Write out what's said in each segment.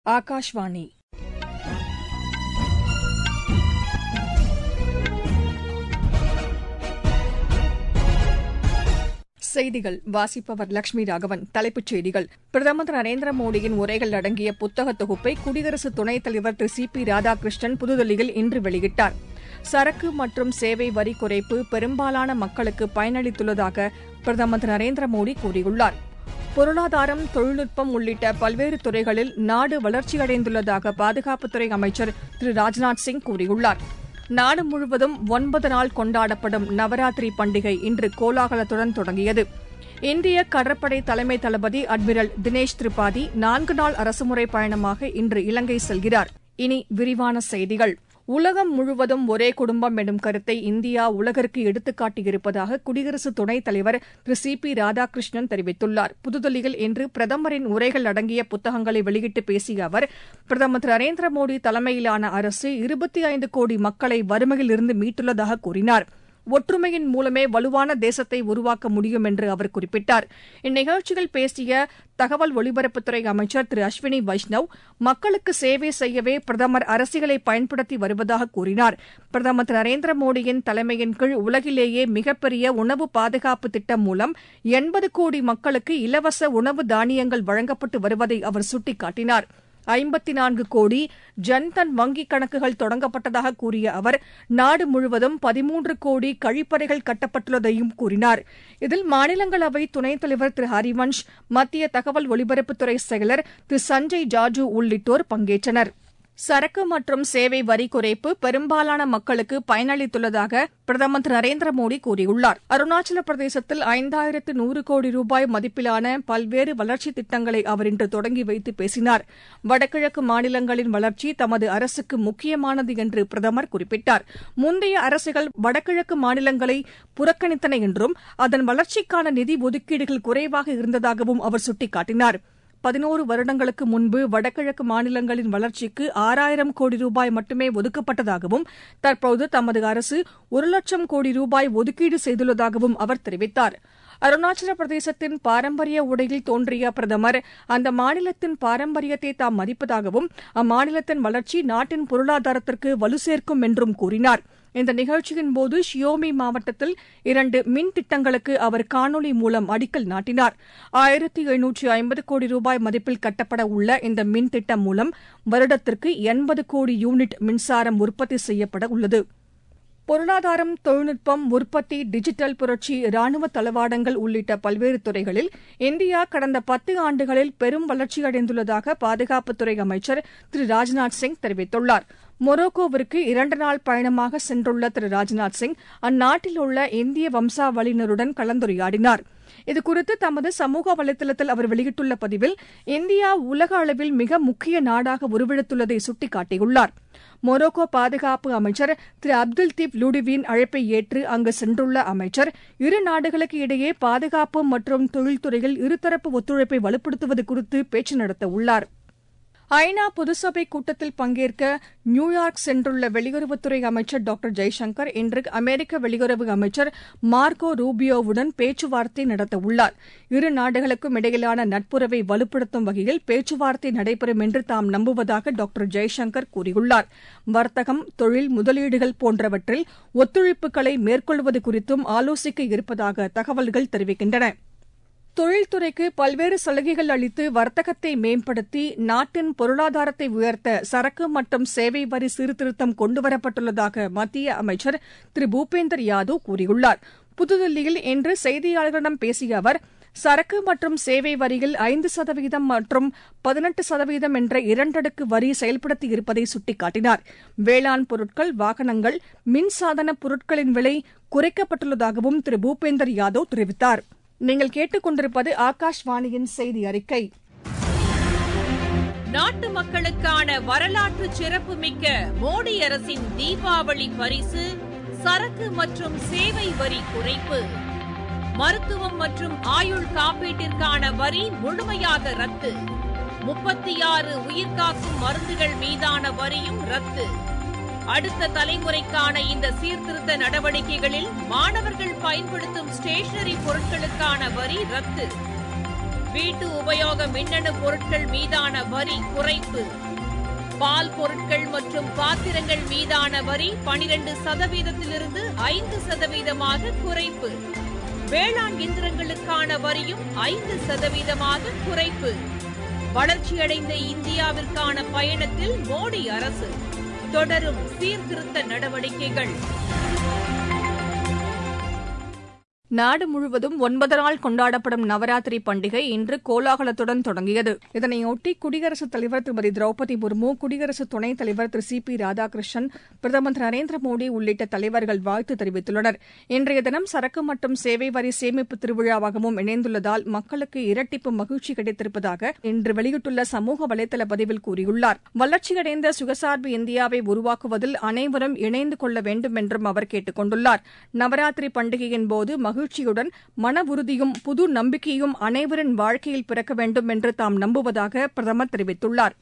ஆகாஷ்வாணி செய்திகள் வாசிப்பவர் லட்சுமி ராகவன் தலைப்புச் செய்திகள் பிரதமர் திரு நரேந்திர மோடியின் உரைகள் அடங்கிய புத்தக தொகுப்பை குடியரசு துணைத் தலைவர் திரு சி பி ராதாகிருஷ்ணன் புதுதில்லியில் இன்று வெளியிட்டார் சரக்கு மற்றும் சேவை வரி குறைப்பு பெரும்பாலான மக்களுக்கு பயனளித்துள்ளதாக பிரதமர் திரு நரேந்திர மோடி கூறியுள்ளார் பொருளாதாரம் தொழில்நுட்பம் உள்ளிட்ட பல்வேறு துறைகளில் நாடு வளர்ச்சியடைந்துள்ளதாக பாதுகாப்புத்துறை அமைச்சர் திரு ராஜ்நாத் சிங் கூறியுள்ளார் நாடு முழுவதும் ஒன்பது நாள் கொண்டாடப்படும் நவராத்திரி பண்டிகை இன்று கோலாகலத்துடன் தொடங்கியது இந்திய கடற்படை தலைமை தளபதி அட்மிரல் தினேஷ் திரிபாதி நான்கு நாள் அரசுமுறை பயணமாக இன்று இலங்கை செல்கிறார் இனி விரிவான செய்திகள் உலகம் முழுவதும் ஒரே குடும்பம் எனும் கருத்தை இந்தியா உலகிற்கு எடுத்துக்காட்டியிருப்பதாக குடியரசு துணைத் தலைவர் திரு சி பி ராதாகிருஷ்ணன் தெரிவித்துள்ளார் புதுதில்லியில் இன்று பிரதமரின் உரைகள் அடங்கிய புத்தகங்களை வெளியிட்டு பேசிய அவர் பிரதமர் திரு நரேந்திர மோடி தலைமையிலான அரசு இருபத்தி ஐந்து கோடி மக்களை வறுமையிலிருந்து மீட்டுள்ளதாக கூறினார் ஒற்றுமையின் மூலமே வலுவான தேசத்தை உருவாக்க முடியும் என்று அவர் குறிப்பிட்டார் இந்நிகழ்ச்சியில் பேசிய தகவல் ஒலிபரப்புத்துறை அமைச்சர் திரு அஸ்வினி வைஷ்ணவ் மக்களுக்கு சேவை செய்யவே பிரதமர் அரசியலை பயன்படுத்தி வருவதாக கூறினார் பிரதமர் திரு நரேந்திர மோடியின் தலைமையின் கீழ் உலகிலேயே மிகப்பெரிய உணவு பாதுகாப்பு திட்டம் மூலம் எண்பது கோடி மக்களுக்கு இலவச உணவு தானியங்கள் வழங்கப்பட்டு வருவதை அவர் சுட்டிக்காட்டினார் ஐம்பத்தி நான்கு கோடி ஜன்தன் வங்கிக் கணக்குகள் தொடங்கப்பட்டதாக கூறிய அவர் நாடு முழுவதும் பதிமூன்று கோடி கழிப்பறைகள் கட்டப்பட்டுள்ளதையும் கூறினார் இதில் மாநிலங்களவை துணைத் தலைவர் திரு ஹரிவன்ஷ் மத்திய தகவல் ஒலிபரப்புத்துறை செயலர் திரு சஞ்சய் ஜாஜூ உள்ளிட்டோர் பங்கேற்றனர் சரக்கு மற்றும் சேவை வரி குறைப்பு பெரும்பாலான மக்களுக்கு பயனளித்துள்ளதாக பிரதமர் திரு நரேந்திர மோடி கூறியுள்ளார் அருணாச்சல பிரதேசத்தில் ஐந்தாயிரத்து நூறு கோடி ரூபாய் மதிப்பிலான பல்வேறு வளர்ச்சித் திட்டங்களை அவர் இன்று தொடங்கி வைத்து பேசினார் வடகிழக்கு மாநிலங்களின் வளர்ச்சி தமது அரசுக்கு முக்கியமானது என்று பிரதமர் குறிப்பிட்டார் முந்தைய அரசுகள் வடகிழக்கு மாநிலங்களை புறக்கணித்தன என்றும் அதன் வளர்ச்சிக்கான நிதி ஒதுக்கீடுகள் குறைவாக இருந்ததாகவும் அவர் சுட்டிக்காட்டினார் பதினோரு வருடங்களுக்கு முன்பு வடகிழக்கு மாநிலங்களின் வளர்ச்சிக்கு ஆறாயிரம் கோடி ரூபாய் மட்டுமே ஒதுக்கப்பட்டதாகவும் தற்போது தமது அரசு ஒரு லட்சம் கோடி ரூபாய் ஒதுக்கீடு செய்துள்ளதாகவும் அவர் தெரிவித்தார் அருணாச்சல பிரதேசத்தின் பாரம்பரிய உடையில் தோன்றிய பிரதமர் அந்த மாநிலத்தின் பாரம்பரியத்தை தாம் மதிப்பதாகவும் அம்மாநிலத்தின் வளர்ச்சி நாட்டின் பொருளாதாரத்திற்கு வலு சேர்க்கும் என்றும் கூறினார் இந்த நிகழ்ச்சியின்போது ஷியோமி மாவட்டத்தில் இரண்டு மின் திட்டங்களுக்கு அவர் காணொலி மூலம் அடிக்கல் நாட்டினார் ஆயிரத்தி எழுநூற்றி ஐம்பது கோடி ரூபாய் மதிப்பில் கட்டப்பட உள்ள இந்த மின் திட்டம் மூலம் வருடத்திற்கு எண்பது கோடி யூனிட் மின்சாரம் உற்பத்தி செய்யப்பட உள்ளது பொருளாதாரம் தொழில்நுட்பம் உற்பத்தி டிஜிட்டல் புரட்சி ராணுவ தளவாடங்கள் உள்ளிட்ட பல்வேறு துறைகளில் இந்தியா கடந்த பத்து ஆண்டுகளில் பெரும் வளர்ச்சியடைந்துள்ளதாக பாதுகாப்புத்துறை அமைச்சர் திரு ராஜ்நாத் சிங் தெரிவித்துள்ளார் மொரோக்கோவிற்கு இரண்டு நாள் பயணமாக சென்றுள்ள திரு ராஜ்நாத் சிங் அந்நாட்டில் உள்ள இந்திய வம்சாவளியினருடன் கலந்துரையாடினார் இதுகுறித்து தமது சமூக வலைதளத்தில் அவர் வெளியிட்டுள்ள பதிவில் இந்தியா உலக அளவில் மிக முக்கிய நாடாக உருவெடுத்துள்ளதை சுட்டிக்காட்டியுள்ளார் மொரோக்கோ பாதுகாப்பு அமைச்சர் திரு அப்துல் தீப் லூடிவின் அழைப்பை ஏற்று அங்கு சென்றுள்ள அமைச்சர் இரு நாடுகளுக்கு இடையே பாதுகாப்பு மற்றும் தொழில்துறையில் இருதரப்பு ஒத்துழைப்பை வலுப்படுத்துவது குறித்து பேச்சு நடத்த உள்ளார் ஐநா பொதுசபை கூட்டத்தில் பங்கேற்க நியூயார்க் சென்றுள்ள வெளியுறவுத்துறை அமைச்சர் டாக்டர் ஜெய்சங்கர் இன்று அமெரிக்க வெளியுறவு அமைச்சர் மார்கோ ரூபியோவுடன் பேச்சுவார்த்தை நடத்தவுள்ளார் இரு நாடுகளுக்கும் இடையிலான நட்புறவை வலுப்படுத்தும் வகையில் பேச்சுவார்த்தை நடைபெறும் என்று தாம் நம்புவதாக டாக்டர் ஜெய்சங்கர் கூறியுள்ளார் வர்த்தகம் தொழில் முதலீடுகள் போன்றவற்றில் ஒத்துழைப்புகளை மேற்கொள்வது குறித்தும் ஆலோசிக்க இருப்பதாக தகவல்கள் தெரிவிக்கின்றன தொழில்துறைக்கு பல்வேறு சலுகைகள் அளித்து வர்த்தகத்தை மேம்படுத்தி நாட்டின் பொருளாதாரத்தை உயர்த்த சரக்கு மற்றும் சேவை வரி சீர்திருத்தம் கொண்டுவரப்பட்டுள்ளதாக மத்திய அமைச்சர் திரு பூபேந்தர் யாதவ் கூறியுள்ளார் புதுதில்லியில் இன்று செய்தியாளர்களிடம் பேசிய அவர் சரக்கு மற்றும் சேவை வரியில் ஐந்து சதவீதம் மற்றும் பதினெட்டு சதவீதம் என்ற இரண்டடுக்கு வரி செயல்படுத்தி இருப்பதை சுட்டிக்காட்டினார் வேளாண் பொருட்கள் வாகனங்கள் மின்சாதன பொருட்களின் விலை குறைக்கப்பட்டுள்ளதாகவும் திரு பூபேந்தர் யாதவ் தெரிவித்தார் நீங்கள் கேட்டுக்கொண்டிருப்பது ஆகாஷ்வாணியின் செய்தி அறிக்கை நாட்டு மக்களுக்கான வரலாற்று சிறப்புமிக்க மோடி அரசின் தீபாவளி பரிசு சரக்கு மற்றும் சேவை வரி குறைப்பு மருத்துவம் மற்றும் ஆயுள் காப்பீட்டிற்கான வரி முழுமையாக ரத்து முப்பத்தி ஆறு உயிர்காக்கும் மருந்துகள் மீதான வரியும் ரத்து அடுத்த தலைமுறைக்கான இந்த சீர்திருத்த நடவடிக்கைகளில் மாணவர்கள் பயன்படுத்தும் ஸ்டேஷனரி பொருட்களுக்கான வரி ரத்து வீட்டு உபயோக மின்னணு பொருட்கள் மீதான வரி குறைப்பு பால் பொருட்கள் மற்றும் பாத்திரங்கள் மீதான வரி பனிரெண்டு சதவீதத்திலிருந்து ஐந்து சதவீதமாக குறைப்பு வேளாண் இயந்திரங்களுக்கான வரியும் ஐந்து சதவீதமாக குறைப்பு வளர்ச்சியடைந்த இந்தியாவிற்கான பயணத்தில் மோடி அரசு தொடரும் சீர்திருத்த நடவடிக்கைகள் நாடு முழுவதும் ஒன்பது நாள் கொண்டாடப்படும் நவராத்திரி பண்டிகை இன்று கோலாகலத்துடன் தொடங்கியது இதனையொட்டி குடியரசுத் தலைவர் திருமதி திரௌபதி முர்மு குடியரசு துணைத் தலைவர் திரு சி பி ராதாகிருஷ்ணன் பிரதமர் திரு நரேந்திர மோடி உள்ளிட்ட தலைவர்கள் வாழ்த்து தெரிவித்துள்ளனர் இன்றைய தினம் சரக்கு மற்றும் சேவை வரி சேமிப்பு திருவிழாவாகவும் இணைந்துள்ளதால் மக்களுக்கு இரட்டிப்பு மகிழ்ச்சி கிடைத்திருப்பதாக இன்று வெளியிட்டுள்ள சமூக வலைதள பதிவில் கூறியுள்ளார் வளர்ச்சியடைந்த சுயசார்பு இந்தியாவை உருவாக்குவதில் அனைவரும் இணைந்து கொள்ள வேண்டும் என்றும் அவர் கேட்டுக் கொண்டுள்ளார் நவராத்திரி பண்டிகையின் போது மகிழ்ச்சியுடன் மன உறுதியும் புது நம்பிக்கையும் அனைவரின் வாழ்க்கையில் பிறக்க வேண்டும் என்று தாம் நம்புவதாக பிரதமர் தெரிவித்துள்ளார்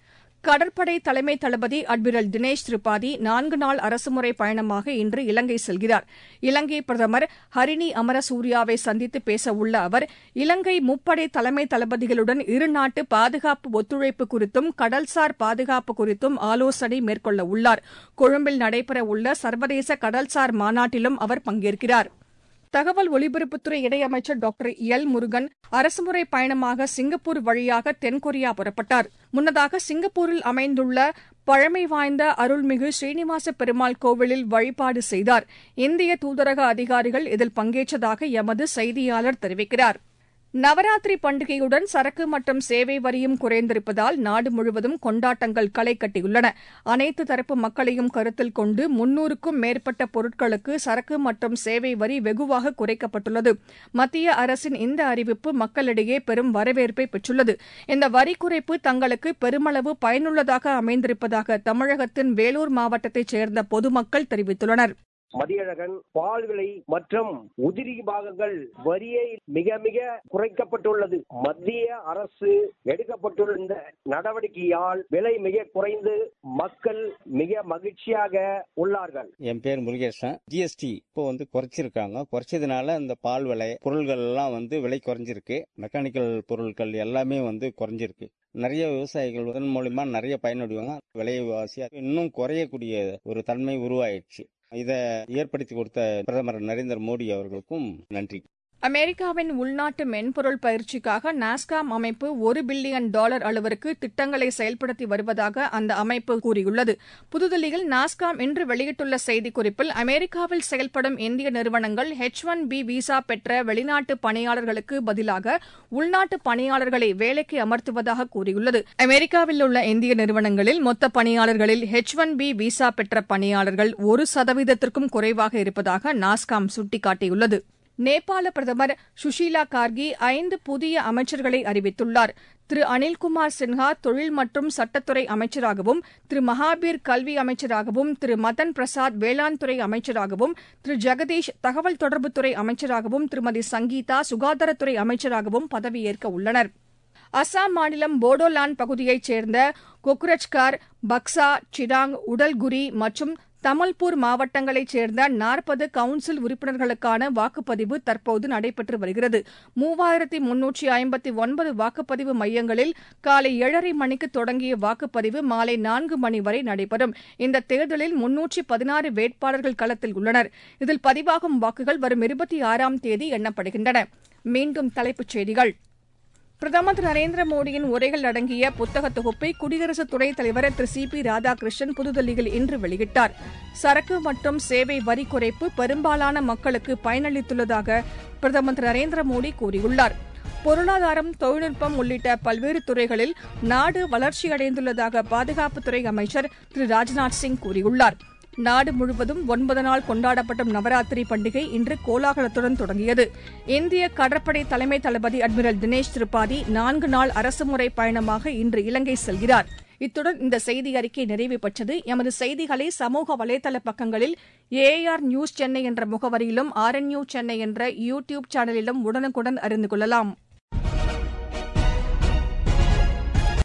கடற்படை தலைமை தளபதி அட்மிரல் தினேஷ் திரிபாதி நான்கு நாள் அரசுமுறை பயணமாக இன்று இலங்கை செல்கிறார் இலங்கை பிரதமர் ஹரிணி அமரசூரியாவை சந்தித்து பேச உள்ள அவர் இலங்கை முப்படை தலைமை தளபதிகளுடன் இருநாட்டு பாதுகாப்பு ஒத்துழைப்பு குறித்தும் கடல்சார் பாதுகாப்பு குறித்தும் ஆலோசனை மேற்கொள்ள உள்ளார் கொழும்பில் நடைபெற உள்ள சர்வதேச கடல்சார் மாநாட்டிலும் அவர் பங்கேற்கிறார் தகவல் ஒலிபரப்புத்துறை இணையமைச்சர் டாக்டர் எல் முருகன் அரசுமுறை பயணமாக சிங்கப்பூர் வழியாக தென்கொரியா புறப்பட்டார் முன்னதாக சிங்கப்பூரில் அமைந்துள்ள பழமை வாய்ந்த அருள்மிகு ஸ்ரீனிவாச பெருமாள் கோவிலில் வழிபாடு செய்தார் இந்திய தூதரக அதிகாரிகள் இதில் பங்கேற்றதாக எமது செய்தியாளர் தெரிவிக்கிறார் நவராத்திரி பண்டிகையுடன் சரக்கு மற்றும் சேவை வரியும் குறைந்திருப்பதால் நாடு முழுவதும் கொண்டாட்டங்கள் களை கட்டியுள்ளன அனைத்து தரப்பு மக்களையும் கருத்தில் கொண்டு முன்னூறுக்கும் மேற்பட்ட பொருட்களுக்கு சரக்கு மற்றும் சேவை வரி வெகுவாக குறைக்கப்பட்டுள்ளது மத்திய அரசின் இந்த அறிவிப்பு மக்களிடையே பெரும் வரவேற்பை பெற்றுள்ளது இந்த வரி குறைப்பு தங்களுக்கு பெருமளவு பயனுள்ளதாக அமைந்திருப்பதாக தமிழகத்தின் வேலூர் மாவட்டத்தைச் சேர்ந்த பொதுமக்கள் தெரிவித்துள்ளனர் மதியழகன் பால் விலை மற்றும் உதிரி பாகங்கள் வரியை மிக மிக குறைக்கப்பட்டுள்ளது மத்திய அரசு எடுக்கப்பட்டுள்ள இந்த நடவடிக்கையால் விலை மிக குறைந்து மக்கள் மிக மகிழ்ச்சியாக உள்ளார்கள் என் பேர் முருகேசன் ஜிஎஸ்டி இப்போ வந்து குறைச்சிருக்காங்க குறைச்சதுனால இந்த பால் விலை பொருள்கள் எல்லாம் வந்து விலை குறைஞ்சிருக்கு மெக்கானிக்கல் பொருட்கள் எல்லாமே வந்து குறைஞ்சிருக்கு நிறைய விவசாயிகள் இதன் மூலியமா நிறைய பயனடைவாங்க விலைவாசி இன்னும் குறையக்கூடிய ஒரு தன்மை உருவாயிடுச்சு இதை ஏற்படுத்தி கொடுத்த பிரதமர் நரேந்திர மோடி அவர்களுக்கும் நன்றி அமெரிக்காவின் உள்நாட்டு மென்பொருள் பயிற்சிக்காக நாஸ்காம் அமைப்பு ஒரு பில்லியன் டாலர் அளவிற்கு திட்டங்களை செயல்படுத்தி வருவதாக அந்த அமைப்பு கூறியுள்ளது புதுதில்லியில் நாஸ்காம் இன்று வெளியிட்டுள்ள செய்திக்குறிப்பில் அமெரிக்காவில் செயல்படும் இந்திய நிறுவனங்கள் ஹெச் ஒன் பி விசா பெற்ற வெளிநாட்டு பணியாளர்களுக்கு பதிலாக உள்நாட்டு பணியாளர்களை வேலைக்கு அமர்த்துவதாக கூறியுள்ளது அமெரிக்காவில் உள்ள இந்திய நிறுவனங்களில் மொத்த பணியாளர்களில் ஹெச் ஒன் பி விசா பெற்ற பணியாளர்கள் ஒரு சதவீதத்திற்கும் குறைவாக இருப்பதாக நாஸ்காம் சுட்டிக்காட்டியுள்ளது நேபாள பிரதமர் சுஷீலா கார்கி ஐந்து புதிய அமைச்சர்களை அறிவித்துள்ளார் திரு அனில்குமார் சின்ஹா தொழில் மற்றும் சட்டத்துறை அமைச்சராகவும் திரு மகாபீர் கல்வி அமைச்சராகவும் திரு மதன் பிரசாத் வேளாண் துறை அமைச்சராகவும் திரு ஜெகதீஷ் தகவல் தொடர்புத்துறை அமைச்சராகவும் திருமதி சங்கீதா சுகாதாரத்துறை அமைச்சராகவும் பதவியேற்க உள்ளனர் அசாம் மாநிலம் போடோலாந்து பகுதியைச் சேர்ந்த கொக்ரஜ்கார் பக்சா சிராங் உடல்குரி மற்றும் தமல்பூர் மாவட்டங்களைச் சேர்ந்த நாற்பது கவுன்சில் உறுப்பினர்களுக்கான வாக்குப்பதிவு தற்போது நடைபெற்று வருகிறது மூவாயிரத்தி முன்னூற்றி ஐம்பத்தி ஒன்பது வாக்குப்பதிவு மையங்களில் காலை ஏழரை மணிக்கு தொடங்கிய வாக்குப்பதிவு மாலை நான்கு மணி வரை நடைபெறும் இந்த தேர்தலில் முன்னூற்றி பதினாறு வேட்பாளர்கள் களத்தில் உள்ளனர் இதில் பதிவாகும் வாக்குகள் வரும் இருபத்தி ஆறாம் தேதி எண்ணப்படுகின்றன மீண்டும் தலைப்புச் செய்திகள் பிரதமர் திரு நரேந்திர மோடியின் உரைகள் அடங்கிய புத்தக தொகுப்பை குடியரசு துணைத் தலைவர் திரு சி பி ராதாகிருஷ்ணன் புதுதில்லியில் இன்று வெளியிட்டார் சரக்கு மற்றும் சேவை வரி குறைப்பு பெரும்பாலான மக்களுக்கு பயனளித்துள்ளதாக பிரதமர் திரு நரேந்திர மோடி கூறியுள்ளார் பொருளாதாரம் தொழில்நுட்பம் உள்ளிட்ட பல்வேறு துறைகளில் நாடு வளர்ச்சியடைந்துள்ளதாக பாதுகாப்புத்துறை அமைச்சர் திரு ராஜ்நாத் சிங் கூறியுள்ளார் நாடு முழுவதும் ஒன்பது நாள் கொண்டாடப்படும் நவராத்திரி பண்டிகை இன்று கோலாகலத்துடன் தொடங்கியது இந்திய கடற்படை தலைமை தளபதி அட்மிரல் தினேஷ் திரிபாதி நான்கு நாள் அரசுமுறை பயணமாக இன்று இலங்கை செல்கிறார் இத்துடன் இந்த செய்தி அறிக்கை நிறைவு பெற்றது எமது செய்திகளை சமூக வலைதள பக்கங்களில் ஏஆர் நியூஸ் சென்னை என்ற முகவரியிலும் ஆர்என்யூ சென்னை என்ற யூ டியூப் சேனலிலும் உடனுக்குடன் அறிந்து கொள்ளலாம்